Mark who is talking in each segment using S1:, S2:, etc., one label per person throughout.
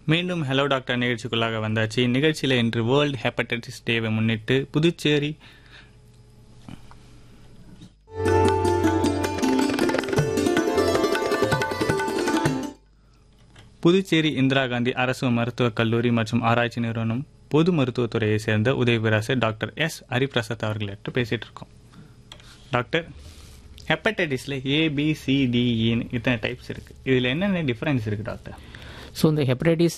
S1: மீண்டும் hello doctor நிகழ்ச்சிக்குள்ளாக வந்தாச்சு நிகழ்ச்சியில் இன்று வேர்ல்டு ஹெப்படைட்டிஸ் டேவை முன்னிட்டு புதுச்சேரி புதுச்சேரி இந்திரா காந்தி அரசு மருத்துவக் கல்லூரி மற்றும் ஆராய்ச்சி நிறுவனம் பொது மருத்துவத்துறையை சேர்ந்த உதவி பேராசிரியர் டாக்டர் எஸ் ஹரிபிரசாத் அவர்களிட்ட பேசிட்டு இருக்கோம் டாக்டர் ஹெப்படைட்டிஸில் ஏபிசிடிஇன்னு இத்தனை டைப்ஸ் இருக்கு இதில் என்னென்ன டிஃப்ரென்ஸ் இருக்கு டாக்டர்
S2: ஸோ இந்த ஹெப்படைட்டிஸ்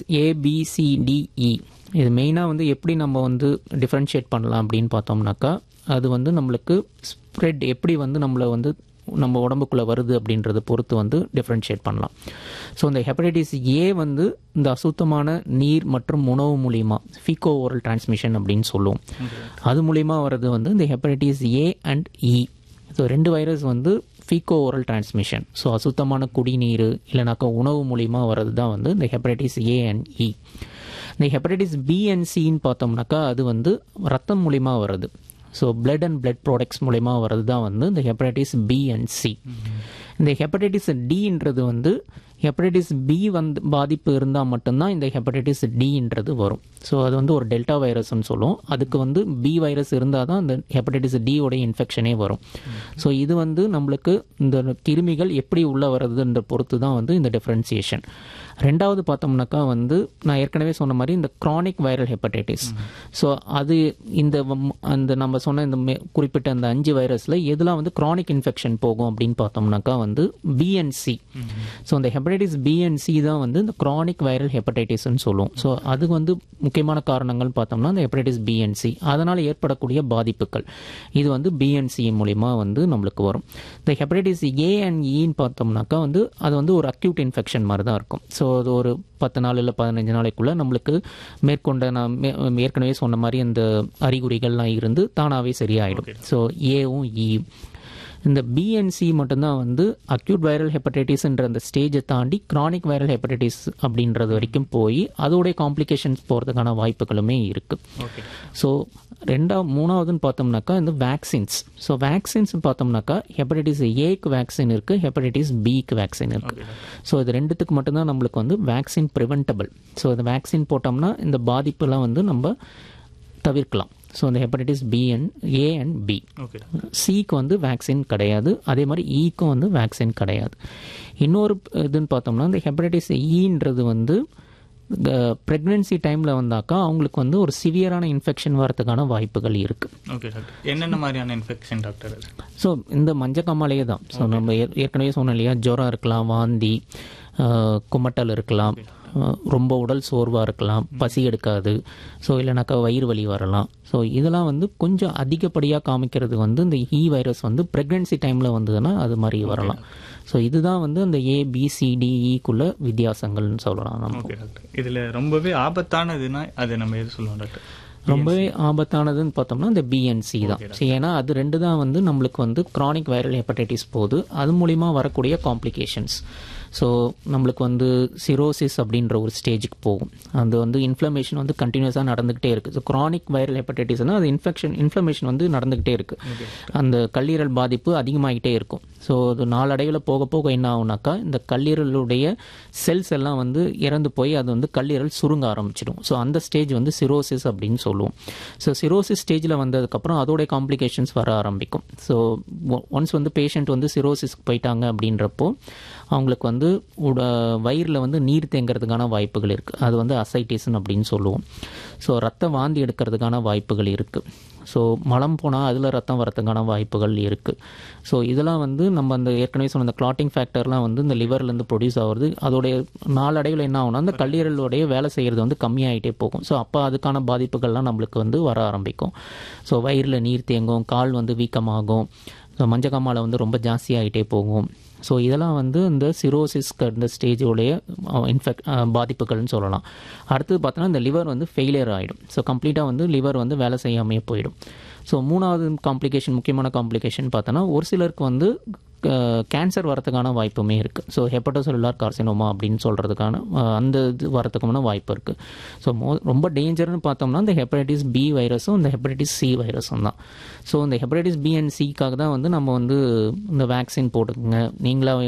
S2: ஏபிசிடிஇ இது மெயினாக வந்து எப்படி நம்ம வந்து டிஃப்ரென்ஷியேட் பண்ணலாம் அப்படின்னு பார்த்தோம்னாக்கா அது வந்து நம்மளுக்கு ஸ்ப்ரெட் எப்படி வந்து நம்மளை வந்து நம்ம உடம்புக்குள்ளே வருது அப்படின்றத பொறுத்து வந்து டிஃப்ரென்ஷியேட் பண்ணலாம் ஸோ இந்த ஹெப்படைட்டிஸ் ஏ வந்து இந்த அசுத்தமான நீர் மற்றும் உணவு மூலியமா ஃபீகோ ஓரல் டிரான்ஸ்மிஷன் அப்படின்னு சொல்லுவோம் அது மூலியமா வர்றது வந்து இந்த hepatitis A and E so ரெண்டு வைரஸ் வந்து ஃபீகோ ஓரல் டிரான்ஸ்மிஷன் ஸோ அசுத்தமான குடிநீர் இல்லைனாக்கா உணவு மூலியமா வர்றது தான் வந்து இந்த ஹெப்படைட்டிஸ் ஏ அண்ட் இ இந்த ஹெப்படைட்டிஸ் பி அண்ட் சின்னு பார்த்தோம்னாக்கா அது வந்து ரத்தம் மூலியமா வருது so blood and blood products மூலயமா வர்றது தான் வந்து இந்த ஹெப்படைட்டிஸ் பி அண்ட் சி இந்த ஹெப்படைட்டிஸ் டின்றது வந்து ஹெப்படைட்டிஸ் பி வந்து பாதிப்பு இருந்தால் மட்டும்தான் இந்த ஹெப்படைட்டிஸ் டின்றது வரும் ஸோ அது வந்து ஒரு டெல்டா வைரஸ்னு சொல்லுவோம் அதுக்கு வந்து பி வைரஸ் இருந்தால் தான் இந்த ஹெப்படைட்டிஸ் டியோட இன்ஃபெக்ஷனே வரும் ஸோ இது வந்து நம்மளுக்கு இந்த கிருமிகள் எப்படி உள்ள வருதுன்ற பொறுத்து தான் வந்து இந்த டிஃப்ரென்சியேஷன் ரெண்டாவது பார்த்தோம்னாக்கா வந்து நான் ஏற்கனவே சொன்ன மாதிரி இந்த க்ரானிக் வைரல் ஹெப்படைட்டிஸ் ஸோ அது இந்த வம்- அந்த நம்ம சொன்ன இந்த மே- குறிப்பிட்ட அந்த அஞ்சு வைரஸில் எதெல்லாம் வந்து க்ரானிக் இன்ஃபெக்ஷன் போகும் அப்படின்னு பார்த்தோம்னாக்கா வந்து பிஎன்சி ஸோ இந்த ஹெப்படைட்டிஸ் பிஎன்சி தான் வந்து இந்த க்ரானிக் வைரல் ஹெப்படைட்டிஸ்னு சொல்லுவோம் ஸோ அது வந்து முக்கியமான காரணங்கள் பார்த்தோம்னா இந்த ஹெப்படைட்டிஸ் பிஎன்சி அதனால் ஏற்படக்கூடிய பாதிப்புகள் இது வந்து பிஎன்சி மூலிமா வந்து நம்மளுக்கு வரும் இந்த ஹெப்படைட்டிஸ் ஏ அண்ட் இன்னு பார்த்தோம்னாக்கா வந்து அது வந்து ஒரு அக்யூட் இன்ஃபெக்ஷன் மாதிரி தான் இருக்கும் ஸோ அது ஒரு பத்து நாள் இல்லை பதினஞ்சு நாளைக்குள்ள நம்மளுக்கு மேற்கொண்ட நான் மே- ஏற்கனவே சொன்ன மாதிரி அந்த அறிகுறிகள்லாம் இருந்து தானாகவே சரியாயிடும் ஸோ ஏவும் இ இந்த பிஎன்சி மட்டும்தான் வந்து அக்யூட் வைரல் ஹெப்படைட்டிஸ்ன்ற அந்த ஸ்டேஜை தாண்டி கிரானிக் வைரல் ஹெப்படைட்டிஸ் அப்படின்றது வரைக்கும் போய் அதோடைய காம்ப்ளிகேஷன்ஸ் போகிறதுக்கான வாய்ப்புகளுமே இருக்குது
S1: ஓகே
S2: ஸோ ரெண்டா மூணாவதுன்னு பார்த்தோம்னாக்கா இந்த வேக்சின்ஸ் ஸோ வேக்சின்ஸ் பார்த்தோம்னாக்கா ஹெப்படைட்டிஸ் ஏக்கு வேக்சின் இருக்குது ஹெப்படைட்டிஸ் பிக்கு வேக்சின் இருக்குது ஸோ இது ரெண்டுத்துக்கு மட்டும்தான் நம்மளுக்கு வந்து வேக்சின் ப்ரிவென்டபிள் ஸோ இந்த வேக்சின் போட்டோம்னா இந்த பாதிப்புலாம் வந்து நம்ம தவிர்க்கலாம் ஸோ இந்த hepatitis B and A and B
S1: okay
S2: சிக்கு வந்து வேக்சின் கிடையாது அதே மாதிரி ஈக்கும் வந்து வேக்சின் கிடையாது இன்னொரு இதுன்னு பார்த்தோம்னா இந்த ஹெப்படைட்டிஸ் ஈன்றது வந்து ப்ரெக்னென்சி டைமில் வந்தாக்கா அவங்களுக்கு வந்து ஒரு சிவியரான இன்ஃபெக்ஷன் வரதுக்கான வாய்ப்புகள் இருக்குது
S1: ஓகே டாக்டர் என்னென்ன மாதிரியான இன்ஃபெக்ஷன் டாக்டர் அது
S2: ஸோ இந்த மஞ்சக்காமாலேயே தான் ஸோ நம்ம ஏற்- ஏற்கனவே சொன்னோம் இல்லையா ஜுரம் இருக்கலாம் வாந்தி ஆஹ், குமட்டல் இருக்கலாம் ஆஹ், ரொம்ப உடல் சோர்வாக இருக்கலாம் பசி எடுக்காது ஸோ இல்லைனாக்கா வயிறு வலி வரலாம் ஸோ இதெல்லாம் வந்து கொஞ்சம் அதிகப்படியாக காமிக்கிறது வந்து இந்த இ வைரஸ் வந்து ப்ரெக்னென்சி டைமில் வந்ததுன்னா அது மாதிரி வரலாம் ஸோ இதுதான் வந்து அந்த ஏபிசிடிஇக்குள்ள வித்தியாசங்கள்னு சொல்லலாம் நம்ம
S1: ஓகே டாக்டர் இதில் ரொம்பவே ஆபத்தானதுன்னா அது நம்ம எது சொல்லுவோம் டாக்டர்
S2: ரொம்பவே ஆபத்தானதுன்னு பார்த்தோம்னா இந்த பிஎன்சி தான் சரி, ஏன்னா அது ரெண்டு தான் வந்து நம்மளுக்கு வந்து chronic வைரல் ஹெப்படைட்டிஸ் போகுது அது மூலிமா வரக்கூடிய காம்ப்ளிகேஷன்ஸ் ஸோ நம்மளுக்கு வந்து சிரோசிஸ் அப்படின்ற ஒரு ஸ்டேஜுக்கு போகும் அது வந்து இன்ஃப்ளமேஷன் வந்து கண்டினியூஸாக நடந்துகிட்டே இருக்குது ஸோ chronic வைரல் ஹெப்படைட்டிஸ்னால் அது இன்ஃபெக்ஷன் இன்ஃப்ளமேஷன் வந்து நடந்துகிட்டே இருக்குது அந்த கல்லீரல் பாதிப்பு அதிகமாகிட்டே இருக்கும் ஸோ அது நாளடைவில் போக போக என்ன ஆகுனாக்கா இந்த கல்லீரலுடைய செல்ஸ் எல்லாம் வந்து இறந்து போய் அது வந்து கல்லீரல் சுருங்க ஆரம்பிச்சிடும் ஸோ அந்த ஸ்டேஜ் வந்து சிரோசிஸ் அப்படின்னு சொல்லுவோம் ஸோ சிரோசிஸ் ஸ்டேஜில் வந்ததுக்கப்புறம் அதோடைய காம்ப்ளிகேஷன்ஸ் வர ஆரம்பிக்கும் ஸோ ஒன்ஸ் வந்து பேஷண்ட் வந்து சிரோசிஸ்க்கு போயிட்டாங்க அப்படின்றப்போ அவங்களுக்கு வந்து உட வயிறில் வந்து நீர் தேங்கிறதுக்கான வாய்ப்புகள் இருக்குது அது வந்து அசைட்டிஸ்னு அப்படின்னு சொல்லுவோம் ஸோ ரத்தம் வாந்தி எடுக்கிறதுக்கான வாய்ப்புகள் இருக்குது ஸோ மலம் போனால் அதில் ரத்தம் வரதுக்கான வாய்ப்புகள் இருக்குது ஸோ இதெல்லாம் வந்து நம்ம அந்த ஏற்கனவே சொன்ன இந்த கிளாட்டிங் ஃபேக்டர்லாம் வந்து இந்த லிவர்லேருந்து ப்ரொடியூஸ் ஆகுறது அதோடைய நாளடைவில் என்ன ஆகும்னா அந்த கல்லீரலுடைய வேலை செய்கிறது வந்து கம்மியாயிட்டே போகும் ஸோ அப்போ அதுக்கான பாதிப்புகள்லாம் நம்மளுக்கு வந்து வர ஆரம்பிக்கும் ஸோ வயிறில் நீர் தேங்கும் கால் வந்து வீக்கமாகும் ஸோ மஞ்சக்காமாலை வந்து ரொம்ப ஜாஸ்தியாகிட்டே போகும் ஸோ இதெல்லாம் வந்து இந்த சிரோசிஸ்க்கு இந்த ஸ்டேஜோடைய இன்ஃபெக்ட் பாதிப்புகள்னு சொல்லலாம் அடுத்தது பார்த்தோன்னா இந்த லிவர் வந்து ஃபெயிலியர் ஆகிடும் ஸோ கம்ப்ளீட்டாக வந்து லிவர் வந்து வேலை செய்யாமையே போயிடும் ஸோ மூணாவது காம்ப்ளிகேஷன் முக்கியமான காம்ப்ளிகேஷன் பார்த்தோன்னா ஒரு சிலருக்கு வந்து கேன்சர் வரதுக்கான வாய்ப்புமே இருக்குது ஸோ ஹெப்படோசெல்லுலார் கார்சினோமா அப்படின்னு சொல்கிறதுக்கான அந்த இது வரதுக்கான வாய்ப்பு இருக்குது ஸோ மோ ரொம்ப டேஞ்சர்னு பார்த்தோம்னா இந்த ஹெப்படைட்டிஸ் பி வைரஸும் இந்த ஹெப்படைட்டிஸ் சி வைரஸும் தான் ஸோ இந்த ஹெப்படைட்டிஸ் பி அண்ட் சிக்காக தான் வந்து நம்ம வந்து இந்த வேக்சின் போட்டுக்கோங்க நீங்களா